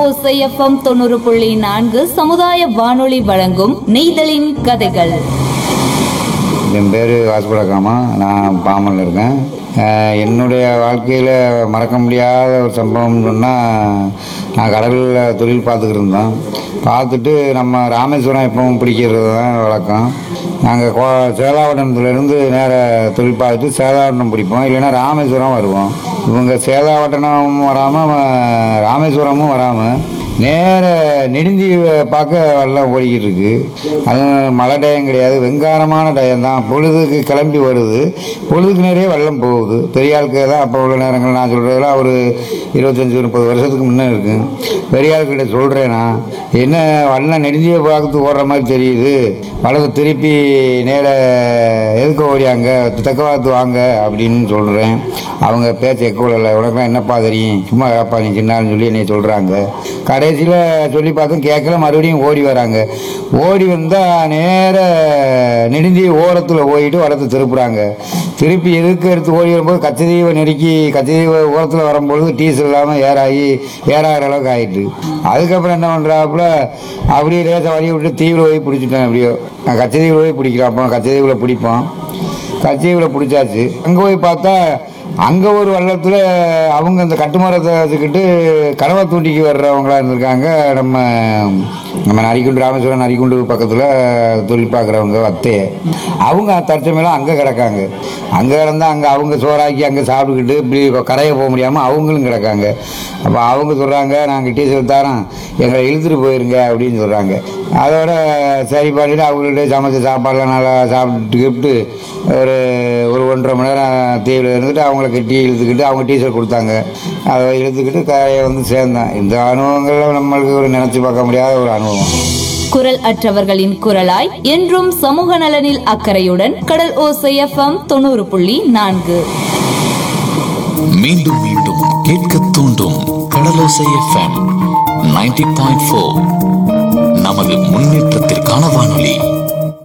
ஓசை எஃப்எம் தொண்ணூறு புள்ளி நான்கு சமுதாய வானொலி வழங்கும் நெய்தலின் கதைகள் என் பேர் வாசுபடக்காமா நான் பாமனில் இருக்கேன் அஹ் என்னுடைய வாழ்க்கையில் மறக்க முடியாத ஒரு சம்பவம் சொன்னால் நான் கடலில் தொழில் பார்த்துக்கிட்டு இருந்தோம் பார்த்துட்டு நம்ம ராமேஸ்வரம் எப்பவும் பிடிக்கிறது தான் வழக்கம் நாங்கள் கோ சேதாவட்டணத்துலேருந்து நேர தொழில் பார்த்துட்டு சேதாவட்டணம் பிடிப்போம் இல்லைன்னா ராமேஸ்வரம் வருவோம் இவங்க சேதாவட்டணமும் வராமல் ராமேஸ்வரமும் வராமல் நேர நெடுந்தி பார்க்க வெள்ளம் ஓடிக்கிட்டு இருக்கு அதுவும் மழை டயம் கிடையாது வெங்காரமான டயம் தான் பொழுதுக்கு கிளம்பி வருது பொழுதுக்கு நிறைய வெள்ளம் போகுது பெரிய ஆளுக்கு தான் அப்போ உள்ள நேரங்கள் நான் சொல்கிறதெல்லாம் ஒரு இருபத்தஞ்சி முப்பது வருஷத்துக்கு முன்னே இருக்கு பெரிய ஆளுக்கிட்ட சொல்கிறேன்னா என்ன வெள்ளம் நெடுந்தியை பார்த்து ஓடுற மாதிரி தெரியுது வலது திருப்பி நேர எதுக்கு ஓடியாங்க தெக்கவாத்து வாங்க அப்படின்னு சொல்கிறேன் அவங்க பேச்ச எக்கோல உனக்குலாம் என்னப்பா தெரியும் சும்மா கேப்பா நீ சின்னான்னு சொல்லி என்னை சொல்கிறாங்க கடைசியில் சொல்லி பார்த்தும் கேட்கல மறுபடியும் ஓடி வராங்க ஓடி வந்தால் நேர நெடுந்தி ஓரத்தில் போயிட்டு வளர்த்து திருப்புறாங்க திருப்பி எதுக்கு எடுத்து ஓடி வரும்போது கச்சதீவை நெருக்கி கச்சதீவை ஓரத்தில் வரும்பொழுது டீசல் இல்லாமல் ஏறாகி ஏறாகிற அளவுக்கு ஆயிட்டு அதுக்கப்புறம் என்ன பண்ணுறாப்புல அப்படியே லேசாக வழி விட்டு தீவில் போய் பிடிச்சிட்டேன் அப்படியோ நான் கச்சதீவில் போய் பிடிக்கிறோம் அப்போ கச்சதீவில் பிடிப்போம் கச்சேரியில் பிடிச்சாச்சு அங்கே போய் பார்த்தா அங்கே ஒரு வள்ளத்தில் அவங்க அந்த கட்டுமரத்தை வச்சுக்கிட்டு கனவா தூண்டிக்கு வர்றவங்களா இருந்திருக்காங்க நம்ம நம்ம நரிக்குண்டு ராமேஸ்வரம் நரிக்குண்டு பக்கத்தில் தொழில் பார்க்குறவங்க வத்தைய அவங்க தற்சமையெல்லாம் அங்கே கிடக்காங்க அங்கே கிடந்தா அங்கே அவங்க சோறாக்கி அங்கே சாப்பிட்டுக்கிட்டு இப்படி கரையை போக முடியாமல் அவங்களும் கிடக்காங்க அப்போ அவங்க சொல்கிறாங்க நாங்கள் டீசல் தரோம் எங்களை இழுத்துட்டு போயிருங்க அப்படின்னு சொல்கிறாங்க அதோட சரி பண்ணிட்டு அவங்கள்ட்ட சமைச்ச சாப்பாடுலாம் நல்லா சாப்பிட்டு கிப்ட்டு ஒரு ஒரு ஒன்றரை மணி நேரம் தீவில் இருந்துட்டு அவங்கள கட்டி இழுத்துக்கிட்டு அவங்க டீசல் கொடுத்தாங்க அதை இழுத்துக்கிட்டு கரையை வந்து சேர்ந்தேன் இந்த அனுபவங்கள் நம்மளுக்கு ஒரு நினச்சி பார்க்க முடியாத ஒரு அனுபவம் குரல் அற்றவர்களின் குரலாய் என்றும் சமூக நலனில் அக்கறையுடன் கடல் ஓசை எஃப்எம் தொண்ணூறு புள்ளி நான்கு மீண்டும் மீண்டும் கேட்க தூண்டும் Kadalosai FM ninety point four நமது முன்னேற்றத்திற்கான வானொலி